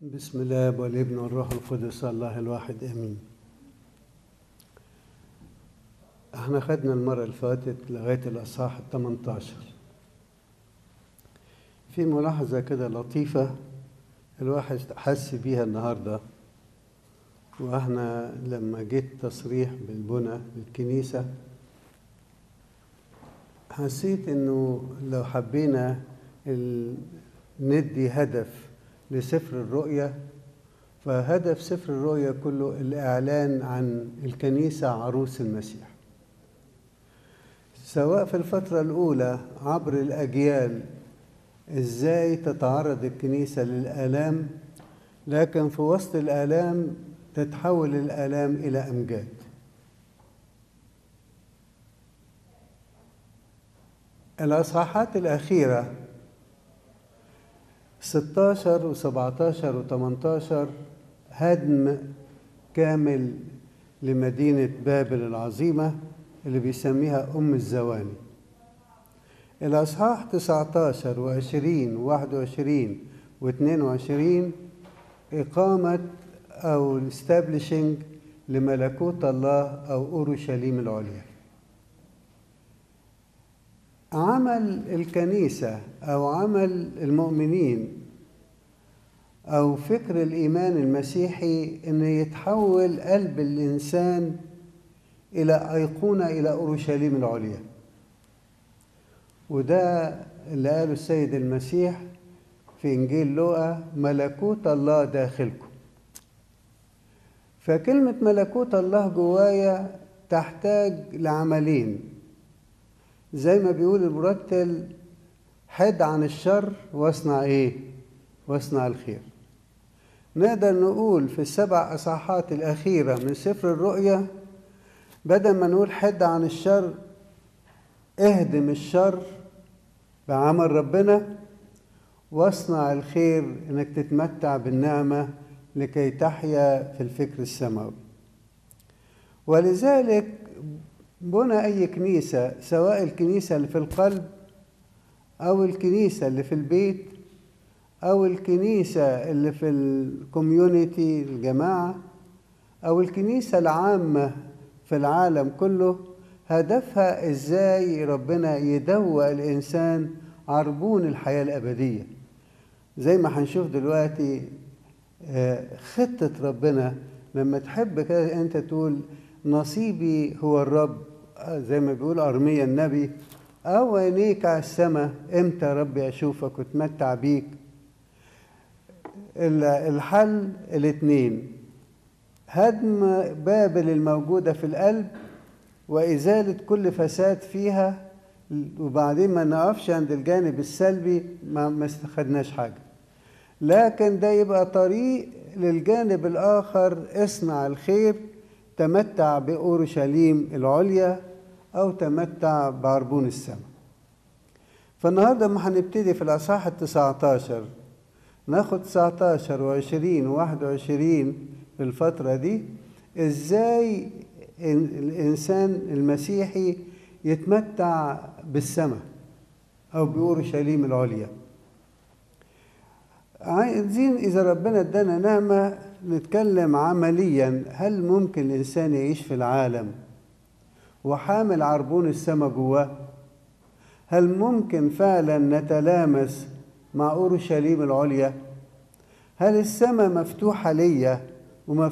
بسم الله والابن والروح القدس الله الواحد امين احنا خدنا المرة اللي فاتت لغاية الأصحاح ال 18 في ملاحظة كده لطيفة الواحد حس بيها النهاردة واحنا لما جيت تصريح بالبنى للكنيسة حسيت انه لو حبينا ال... ندي هدف لسفر الرؤيا فهدف سفر الرؤيا كله الإعلان عن الكنيسة عروس المسيح سواء في الفترة الأولى عبر الأجيال إزاي تتعرض الكنيسة للآلام لكن في وسط الآلام تتحول الآلام إلى أمجاد الأصحاحات الأخيرة 16 و17 و18 هدم كامل لمدينة بابل العظيمة اللي بيسميها أم الزواني الأصحاح 19 و20 و21 و22 إقامة أو establishing لملكوت الله أو أورشليم العليا عمل الكنيسة أو عمل المؤمنين أو فكر الإيمان المسيحي إنه يتحول قلب الإنسان إلى أيقونة إلى أورشليم العليا وده اللي قاله السيد المسيح في إنجيل لوقا ملكوت الله داخلكم فكلمة ملكوت الله جوايا تحتاج لعملين زي ما بيقول المرتل حد عن الشر واصنع ايه واصنع الخير نقدر نقول في السبع اصحاحات الاخيره من سفر الرؤيا بدل ما نقول حد عن الشر اهدم الشر بعمل ربنا واصنع الخير انك تتمتع بالنعمه لكي تحيا في الفكر السماوي ولذلك بنى أي كنيسة سواء الكنيسة اللي في القلب أو الكنيسة اللي في البيت أو الكنيسة اللي في الكوميونيتي الجماعة أو الكنيسة العامة في العالم كله هدفها إزاي ربنا يدوق الإنسان عربون الحياة الأبدية زي ما هنشوف دلوقتي خطة ربنا لما تحب كده أنت تقول نصيبي هو الرب زي ما بيقول أرميا النبي أو عينيك على السماء إمتى يا ربي أشوفك وأتمتع بيك الحل الاتنين هدم بابل الموجودة في القلب وإزالة كل فساد فيها وبعدين ما نقفش عند الجانب السلبي ما استخدناش حاجة لكن ده يبقى طريق للجانب الآخر اصنع الخير تمتع بأورشليم العليا أو تمتع بعربون السماء فالنهاردة ما هنبتدي في الأصحاح التسعة عشر ناخد 19 و20 و21 في الفترة دي إزاي الإنسان المسيحي يتمتع بالسماء أو بأورشليم العليا عايزين إذا ربنا ادانا نعمة نتكلم عمليا هل ممكن الإنسان يعيش في العالم وحامل عربون السماء جواه هل ممكن فعلا نتلامس مع أورشليم العليا هل السماء مفتوحة ليا